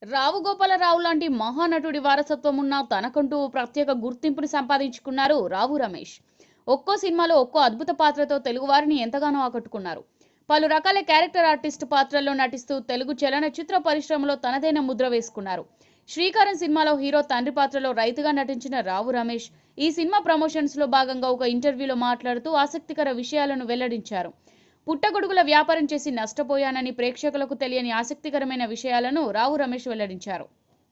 రావు గోపాలరావు లాంటి మహానటుడి వారసత్వం ఉన్న తనకంటూ ఓ ప్రత్యేక గుర్తింపుని సంపాదించుకున్నారు రావు రమేష్ ఒక్కో సినిమాలో ఒక్కో అద్భుత పాత్రతో తెలుగువారిని ఎంతగానో ఆకట్టుకున్నారు పలు రకాల క్యారెక్టర్ ఆర్టిస్ట్ పాత్రల్లో నటిస్తూ తెలుగు చలనచిత్ర పరిశ్రమలో తనదైన ముద్ర వేసుకున్నారు శ్రీకారం సినిమాలో హీరో తండ్రి పాత్రలో రైతుగా నటించిన రావు రమేష్ ఈ సినిమా ప్రమోషన్స్ లో భాగంగా ఒక ఇంటర్వ్యూలో మాట్లాడుతూ ఆసక్తికర విషయాలను వెల్లడించారు పుట్టగొడుగుల వ్యాపారం చేసి నష్టపోయానని ప్రేక్షకులకు తెలియని ఆసక్తికరమైన విషయాలను రావు రమేష్ వెల్లడించారు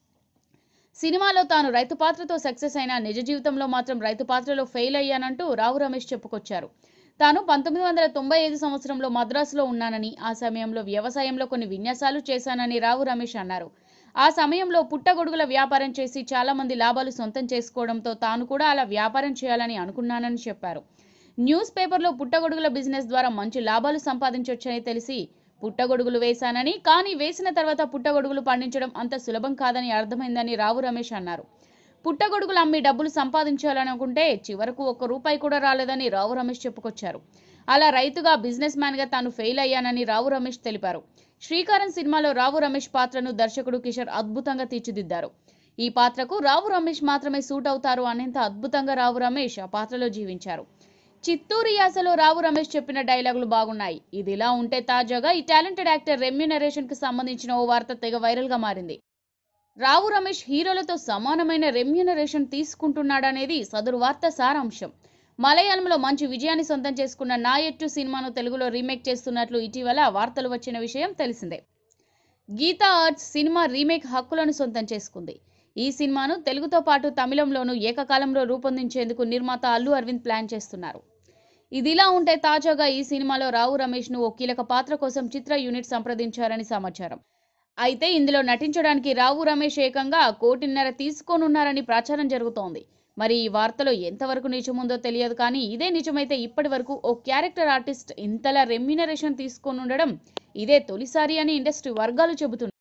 సినిమాలో తాను రైతు పాత్రతో సక్సెస్ అయిన నిజ జీవితంలో మాత్రం రైతు పాత్రలో ఫెయిల్ అయ్యానంటూ రావు రమేష్ చెప్పుకొచ్చారు తాను పంతొమ్మిది వందల తొంభై ఐదు సంవత్సరంలో మద్రాసులో ఉన్నానని ఆ సమయంలో వ్యవసాయంలో కొన్ని విన్యాసాలు చేశానని రావు రమేష్ అన్నారు ఆ సమయంలో పుట్టగొడుగుల వ్యాపారం చేసి చాలా మంది లాభాలు సొంతం చేసుకోవడంతో తాను కూడా అలా వ్యాపారం చేయాలని అనుకున్నానని చెప్పారు న్యూస్ పేపర్లో పుట్టగొడుగుల బిజినెస్ ద్వారా మంచి లాభాలు సంపాదించొచ్చని తెలిసి పుట్టగొడుగులు వేశానని కానీ వేసిన తర్వాత పుట్టగొడుగులు పండించడం అంత సులభం కాదని అర్థమైందని రావు రమేష్ అన్నారు పుట్టగొడుగులు అమ్మి డబ్బులు సంపాదించాలనుకుంటే చివరకు ఒక్క రూపాయి కూడా రాలేదని రావు రమేష్ చెప్పుకొచ్చారు అలా రైతుగా బిజినెస్ మ్యాన్ గా తాను ఫెయిల్ అయ్యానని రావు రమేష్ తెలిపారు శ్రీకారం సినిమాలో రావు రమేష్ పాత్రను దర్శకుడు కిషోర్ అద్భుతంగా తీర్చిదిద్దారు ఈ పాత్రకు రావు రమేష్ మాత్రమే సూట్ అవుతారు అనేంత అద్భుతంగా రావు రమేష్ ఆ పాత్రలో జీవించారు చిత్తూరు యాసలో రావు రమేష్ చెప్పిన డైలాగులు బాగున్నాయి ఇది ఇలా ఉంటే తాజాగా ఈ టాలెంటెడ్ యాక్టర్ రెమ్యూనరేషన్ కి సంబంధించిన ఓ వార్త తెగ వైరల్ గా మారింది రావు రమేష్ హీరోలతో సమానమైన రెమ్యూనరేషన్ తీసుకుంటున్నాడనేది సదరు వార్త సారాంశం మలయాళంలో మంచి విజయాన్ని సొంతం చేసుకున్న నాయట్టు సినిమాను తెలుగులో రీమేక్ చేస్తున్నట్లు ఇటీవల వార్తలు వచ్చిన విషయం తెలిసిందే గీతా ఆర్ట్స్ సినిమా రీమేక్ హక్కులను సొంతం చేసుకుంది ఈ సినిమాను తెలుగుతో పాటు తమిళంలోనూ ఏకకాలంలో రూపొందించేందుకు నిర్మాత అల్లు అరవింద్ ప్లాన్ చేస్తున్నారు ఇదిలా ఉంటే తాజాగా ఈ సినిమాలో రావు రమేష్ ను ఓ కీలక పాత్ర కోసం చిత్ర యూనిట్ సంప్రదించారని సమాచారం అయితే ఇందులో నటించడానికి రావు రమేష్ ఏకంగా కోటిన్నర తీసుకోనున్నారని ప్రచారం జరుగుతోంది మరి ఈ వార్తలో ఎంతవరకు నిజముందో తెలియదు కానీ ఇదే నిజమైతే ఇప్పటి వరకు ఓ క్యారెక్టర్ ఆర్టిస్ట్ ఇంతలా రెమ్యూనరేషన్ తీసుకోనుండడం ఇదే తొలిసారి అని ఇండస్ట్రీ వర్గాలు చెబుతున్నాయి